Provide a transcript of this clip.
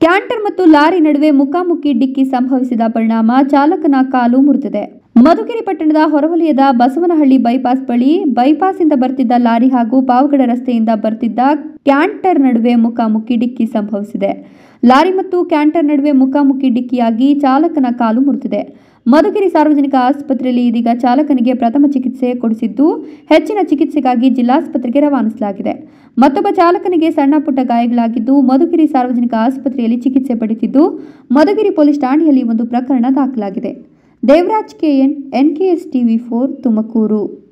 canter ಮತ್ತು lorry ನಡುವೆ ಮುಖಾಮುಖಿ ಡಿಕ್ಕಿ ಸಂಭವಿಸಿದ ಪರಿಣಾಮ ಚಾಲಕನ ಕಾಲು ಮುರಿದಿದೆ ಮಧುಗಿರಿ ಪಟ್ಟಣದ ಹೊರವಲಯದ ಬಸವನಹಳ್ಳಿ ಬೈಪಾಸ್ ಬಳಿ ಬೈಪಾಸ್ನಿಂದ ಬರ್ತಿದ್ದ ಲಾರಿ ಹಾಗೂ ಪಾವಗಡ ರಸ್ತೆಯಿಂದ ಬರ್ತಿದ್ದ ಕ್ಯಾಂಟರ್ ನಡುವೆ ಮುಖಾಮುಖಿ ಡಿಕ್ಕಿ ಸಂಭವಿಸಿದೆ ಲಾರಿ ಮತ್ತು ಕ್ಯಾಂಟರ್ ನಡುವೆ ಮುಖಾಮುಖಿ ಡಿಕ್ಕಿಯಾಗಿ ಚಾಲಕನ ಕಾಲು ಮುರಿದಿದೆ ಮಧುಗಿರಿ ಸಾರ್ವಜನಿಕ ಆಸ್ಪತ್ರೆಯಲ್ಲಿ ಇದೀಗ ಚಾಲಕನಿಗೆ ಪ್ರಥಮ ಚಿಕಿತ್ಸೆ ಕೊಡಿಸಿದ್ದು ಹೆಚ್ಚಿನ ಚಿಕಿತ್ಸೆಗಾಗಿ ಜಿಲ್ಲಾಸ್ಪತ್ರೆಗೆ ರವಾನಿಸಲಾಗಿದೆ ಮತ್ತೊಬ್ಬ ಚಾಲಕನಿಗೆ ಸಣ್ಣ ಪುಟ್ಟ ಗಾಯಗಳಾಗಿದ್ದು ಮಧುಗಿರಿ ಸಾರ್ವಜನಿಕ ಆಸ್ಪತ್ರೆಯಲ್ಲಿ ಚಿಕಿತ್ಸೆ ಪಡೆದಿದ್ದು ಮಧುಗಿರಿ ಪೊಲೀಸ್ ಠಾಣೆಯಲ್ಲಿ ಒಂದು ಪ್ರಕರಣ ದಾಖಲಾಗಿದೆ Devaraj K N N K S TV four Tumakuru